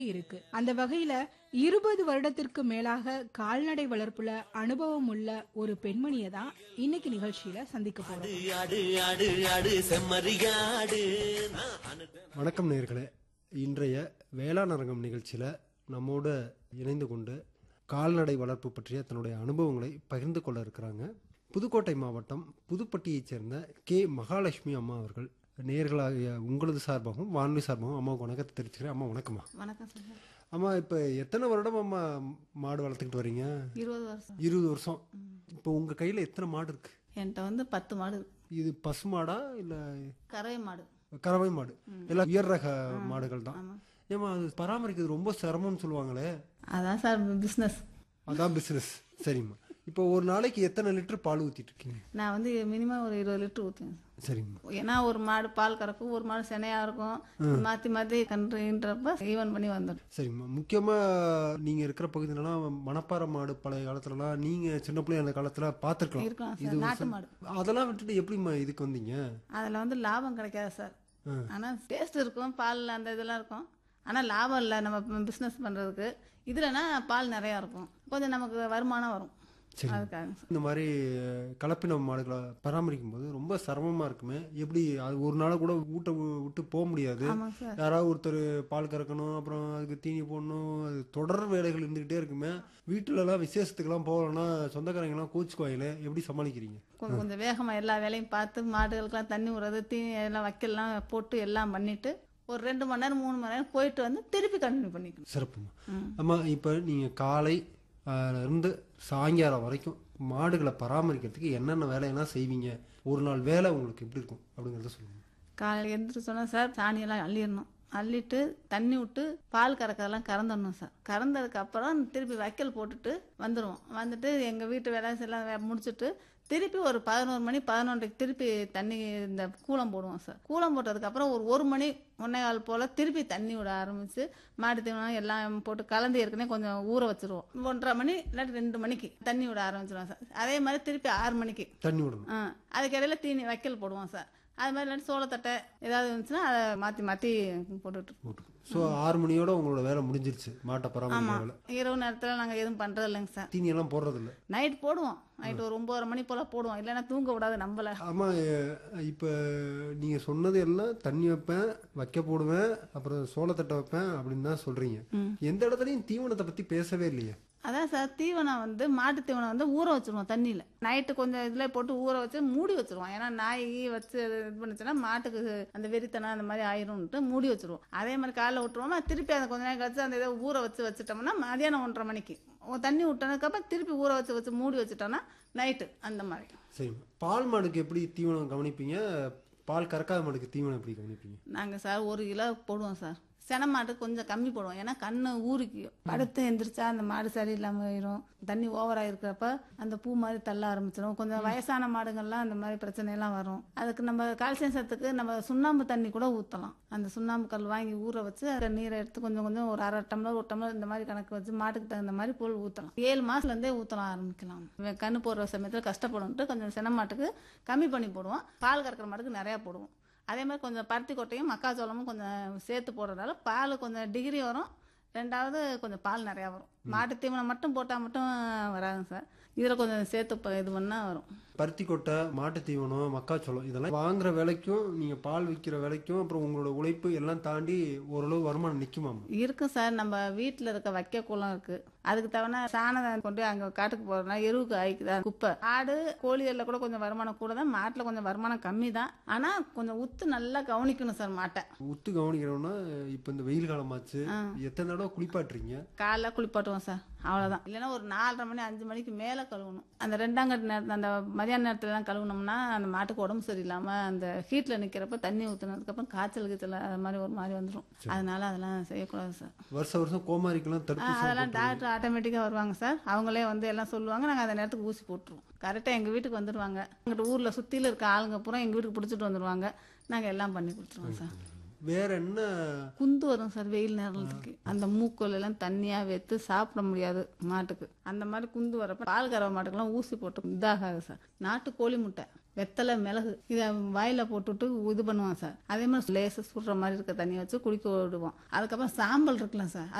இருக்கு அந்த வகையில இருபது வருடத்திற்கு மேலாக கால்நடை வளர்ப்புல அனுபவம் உள்ள ஒரு பெண்மணியை தான் இன்னைக்கு நிகழ்ச்சியில சந்திக்க போறோம் ஆடு ஆடு ஆடு செம்மறியாடு நான் அனுப்ப வணக்கம் நேர்களே இன்றைய வேளாண் அரங்கம் நிகழ்ச்சியில் நம்மோட இணைந்து கொண்டு கால்நடை வளர்ப்பு பற்றிய தன்னுடைய அனுபவங்களை பகிர்ந்து கொள்ள இருக்கிறாங்க புதுக்கோட்டை மாவட்டம் புதுப்பட்டியைச் சேர்ந்த கே மகாலட்சுமி அம்மா அவர்கள் நேர்களாகிய உங்களது சார்பாகவும் வானொலி சார்பாகவும் அம்மாவுக்கு வணக்கத்தை தெரிவிச்சுக்கிறேன் அம்மா வணக்கம்மா வணக்கம் சார் அம்மா இப்போ எத்தனை வருடம் அம்மா மாடு வளர்த்துக்கிட்டு வரீங்க இருபது வருஷம் இருபது வருஷம் இப்போ உங்கள் கையில் எத்தனை மாடு இருக்கு என்கிட்ட வந்து பத்து மாடு இருக்கு. இது பசு மாடா இல்லை கறவை மாடு கறவை மாடு எல்லாம் உயர் ரக மாடுகள் தான் ஏமா அது பராமரிக்கிறது ரொம்ப சிரமம்னு சொல்லுவாங்களே அதான் சார் பிஸ்னஸ் அதான் பிசினஸ் சரிம்மா இப்போ ஒரு நாளைக்கு எத்தனை லிட்டர் பால் ஊத்திட்டு இருக்கீங்க நான் வந்து மினிமம் ஒரு இருபது லிட்டர் ஊற்றுவேன் சரிம்மா ஏன்னா ஒரு மாடு பால் கறக்கும் ஒரு மாடு சினையா இருக்கும் மாற்றி மாற்றி கன்றுன்றப்ப ஈவன் பண்ணி வந்துடும் சரிம்மா முக்கியமா நீங்க இருக்கிற பகுதியிலலாம் மணப்பாறை மாடு பழைய காலத்துலலாம் நீங்க சின்ன பிள்ளை அந்த காலத்துல பார்த்துருக்கலாம் இருக்கலாம் சார் நாட்டு மாடு அதெல்லாம் விட்டுட்டு எப்படிம்மா இதுக்கு வந்தீங்க அதில் வந்து லாபம் கிடைக்காது சார் ஆனால் டேஸ்ட் இருக்கும் பால் அந்த இதெல்லாம் இருக்கும் ஆனால் லாபம் இல்லை நம்ம பிஸ்னஸ் பண்ணுறதுக்கு இதுலனா பால் நிறையா இருக்கும் கொஞ்சம் நமக்கு வருமானம் வரும் அதுக்காக சார் இந்த மாதிரி கலப்பின மாடுகளை பராமரிக்கும் போது ரொம்ப சிரமமா இருக்குமே எப்படி அது ஒரு நாள் கூட ஊட்ட வி- விட்டு போக முடியாது ஆமாங்க சார் யாராவது ஒருத்தர் பால் கறக்கணும் அப்புறம் அதுக்கு தீனி போடணும் அது தொடர் வேலைகள் இருந்துகிட்டே இருக்குமே வீட்டுல எல்லாம் விசேஷத்துக்கெல்லாம் போகலன்னா சொந்தக்காரங்க எல்லாம் கோச்சுக்குவாங்களே எப்படி சமாளிக்கிறீங்க கொஞ்சம் கொஞ்சம் வேகமாக எல்லா வேலையும் பார்த்து மாடுகளுக்கெல்லாம் தண்ணி விடுறது தீனி எல்லாம் வைக்கலாம் போட்டு எல்லாம் பண்ணிட்டு ஒரு ரெண்டு மணி நேரம் மூணு மணி நேரம் போயிட்டு வந்து திருப்பி கண்டினியூ பண்ணிக்கணும் சிறப்புமா அம்மா இப்போ நீங்க காலை ஆஹ், இருந்து சாயங்காலம் வரைக்கும் மாடுகளை பராமரிக்கிறதுக்கு என்னென்ன வேலையெல்லாம் செய்வீங்க ஒரு நாள் வேலை உங்களுக்கு எப்படி இருக்கும் அப்படிங்கறத சொல்லுங்க காலையில் எழுந்திரிச்சு சொன்னால் சார் சாணியெல்லாம் அள்ளிடணும் அள்ளிட்டு தண்ணி விட்டு பால் கறக்கிறதெல்லாம் கறந்துடணும் சார் கறந்ததுக்கு அப்புறம் திருப்பி வைக்கல் போட்டுட்டு வந்துடுவோம் வந்துட்டு எங்கள் வீட்டு வேலை எல்லாம் வே- முடிச்சுட்டு திருப்பி ஒரு பதினோரு மணி பதினொன்றைக்கு திருப்பி தண்ணி இந்த கூளம் போடுவோம் சார் கூளம் போட்டதுக்கப்புறம் ஒரு ஒரு மணி ஒன்னே கால் போல் திருப்பி தண்ணி விட ஆரம்பித்து மாட்டு தீவனம் எல்லாம் போட்டு கலந்து ஏற்கனவே கொஞ்சம் ஊற வச்சிருவோம் ஒன்றரை மணி இல்லாட்டி ரெண்டு மணிக்கு தண்ணி விட ஆரம்பிச்சிருவோம் சார் அதே மாதிரி திருப்பி ஆறு மணிக்கு தண்ணி விடணும் ஆ அதுக்கு இடையில தீனி வைக்கல் போடுவோம் சார் அது மாதிரி இல்லாட்டி சோளத்தட்டை ஏதாவது இருந்துச்சுன்னா அதை மாற்றி மாற்றி போட்டுட்டு போட்டு ஸோ ஆறு மணியோட உங்களோட வேலை முடிஞ்சிருச்சு மாட்டை பராமரிக்கிற வேலை இரவு நேரத்தில் நாங்கள் எதுவும் பண்ணுறது இல்லைங்க சார் தீனி எல்லாம் போடுறதில்ல நைட் போடுவோம் நைட் ஒரு ஒம்பதரை மணி போல் போடுவோம் இல்லைன்னா தூங்க விடாது நம்மள ஆமா எ- இப்ப நீங்க சொன்னது எல்லாம் தண்ணி வைப்பேன் வைக்க போடுவேன் அப்புறம் சோளத்தட்டை வைப்பேன் அப்படின்னு தான் சொல்றீங்க எந்த இடத்துலயும் தீவனத்தை பத்தி பேசவே இல்லையே அதான் சார் தீவனம் வந்து மாட்டு தீவனம் வந்து ஊற வச்சிருவோம் தண்ணியில் நைட்டு கொஞ்சம் இதில் போட்டு ஊற வச்சு மூடி வச்சிருவோம் ஏன்னா நாய் கீ வச்சு அது இது பண்ணுச்சுன்னா மாட்டுக்கு அந்த வெறித்தனம் அந்த மாதிரி ஆயிரும்ட்டு மூடி வச்சிருவோம் அதே மாதிரி காலைல விட்டுருவோமா திருப்பி அதை கொஞ்ச நேரம் கழிச்சு அந்த இதை ஊற வச்சு வச்சுட்டோம்னா மதியானம் ஒன்றரை மணிக்கு உ- தண்ணி விட்டதுக்கப்புறம் திருப்பி ஊற வச்சு வச்சு மூடி வச்சுட்டோம்னா நைட்டு அந்த மாதிரி சரி பால் மாடுக்கு எப்படி தீவனம் கவனிப்பீங்க பால் கறக்காத மாடுக்கு தீவனம் எப்படி கவனிப்பீங்க நாங்கள் சார் ஒரு கிலோ போடுவோம் சார் சென மாட்டு கொஞ்சம் கம்மி போடுவோம் ஏன்னா கண்ணு ஊறிக்கும் படுத்து எந்திரிச்சா அந்த மாடு சரியில்லாமல் ஆயிரும் தண்ணி ஓவராக இருக்கிறப்ப அந்த பூ மாதிரி தள்ள ஆரம்பிச்சிடும் கொஞ்சம் வயசான மாடுகள்லாம் அந்த மாதிரி பிரச்சனை எல்லாம் வரும் அதுக்கு நம்ம கால்சியம் சத்துக்கு நம்ம சுண்ணாம்பு தண்ணி கூட ஊற்றலாம் அந்த சுண்ணாம்பு கல் வாங்கி ஊற வச்சு அதை நீரை எடுத்து கொஞ்சம் கொஞ்சம் ஒரு அரை டம்ளர் ஒரு டம்ளர் இந்த மாதிரி கணக்கு வச்சு மாட்டுக்கு தகுந்த மாதிரி பொருள் ஊற்றலாம் ஏழு மாசத்துலேருந்தே ஊற்றலாம் ஆரம்பிக்கலாம் இவன் கண்ணு போடுற சமயத்தில் கஷ்டப்படும்ட்டு கொஞ்சம் சின மாட்டுக்கு கம்மி பண்ணி போடுவோம் பால் கறக்கிற மாட்டுக்கு நிறையா போடுவோம் அதே மாதிரி கொஞ்சம் பருத்தி கொட்டையும் மக்காச்சோளமும் கொஞ்சம் சேர்த்து போடுறதால பால் கொஞ்சம் டிகிரி வரும் ரெண்டாவது கொஞ்சம் பால் நிறையா வரும் மாட்டு தீவனம் மட்டும் போட்டால் மட்டும் வராதுங்க சார் இதில் கொஞ்சம் சேர்த்து ப- இது பண்ணால் வரும் பருத்தி கொட்டை மாட்டு தீவனம் மக்காச்சோளம் இதெல்லாம் வாங்குற விலைக்கும் நீங்க பால் விற்கிற விலைக்கும் அப்புறம் உங்களோட உழைப்பு எல்லாம் தாண்டி ஓரளவு வருமானம் நிக்குமாமா இருக்கும் சார் நம்ம வீட்டில் இருக்க வைக்க குளம் இருக்கு அதுக்கு தவணை சாணம் கொண்டு அங்கே காட்டுக்கு போகிறோம்னா எருவுக்கு ஆயிக்குதா குப்பை ஆடு கோழிகளில் கூட கொஞ்சம் வருமானம் கூட தான் மாட்டில் கொஞ்சம் வருமானம் கம்மி தான் ஆனால் கொஞ்சம் உத்து நல்லா கவனிக்கணும் சார் மாட்டை உத்து கவனிக்கிறோம்னா இப்ப இந்த வெயில் காலமாச்சு எத்தனை தடவை குளிப்பாட்டுறீங்க காலைல குளிப்பாட்டுவோம் சார் அவ்வளோதான் இல்லைன்னா ஒரு நாலரை மணி அஞ்சு மணிக்கு மேலே கழுவணும் அந்த ரெண்டாங்கட்டு நேரத்தில் அந்த மதியான நேரத்துலலாம் கழுவுனோம்னா அந்த மாட்டுக்கு உடம்பு சரியில்லாமல் அந்த ஹீட்டில் நிற்கிறப்ப தண்ணி ஊற்றுனதுக்கப்புறம் காய்ச்சல் கீச்சல் அது மாதிரி ஒரு மாதிரி வந்துடும் அதனால அதெல்லாம் செய்யக்கூடாது சார் வருஷ வருஷம் கோமாரிக்கெல்லாம் ஆ, தடுப்பூசி அதெல்லாம் டாக்டர் ஆட்டோமேட்டிக்காக வருவாங்க சார் அவங்களே வந்து எல்லாம் சொல்லுவாங்க நாங்கள் அந்த நேரத்துக்கு ஊசி போட்டுருவோம் கரெக்டாக எங்கள் வீட்டுக்கு வந்துடுவாங்க எங்கிட்ட ஊரில் சுற்றியில் இருக்க ஆளுங்க பூரா எங்கள் வீட்டுக்கு பிடிச்சிட்டு வந்துடுவாங்க நாங்கள் எல்லாம் பண்ணி கொடுத்துருவோம் சார் வேற என்ன குந்து வரும் சார் வெயில் நேரத்துக்கு அந்த மூக்குல எல்லாம் தண்ணியா வெத்து சாப்பிட முடியாது மாட்டுக்கு அந்த மாதிரி குந்து வரப்ப பால் கறவை மாட்டுக்கெல்லாம் ஊசி போட்டு இதாகாது சார் நாட்டு கோழி முட்டை வெத்தலை மிளகு இதை வாயில போட்டுட்டு இது பண்ணுவான் சார் அதே மாதிரி லேச சுடுற மாதிரி இருக்க தண்ணியை வச்சு குடிக்க விடுவோம் அதுக்கப்புறம் சாம்பல் இருக்குல்ல சார்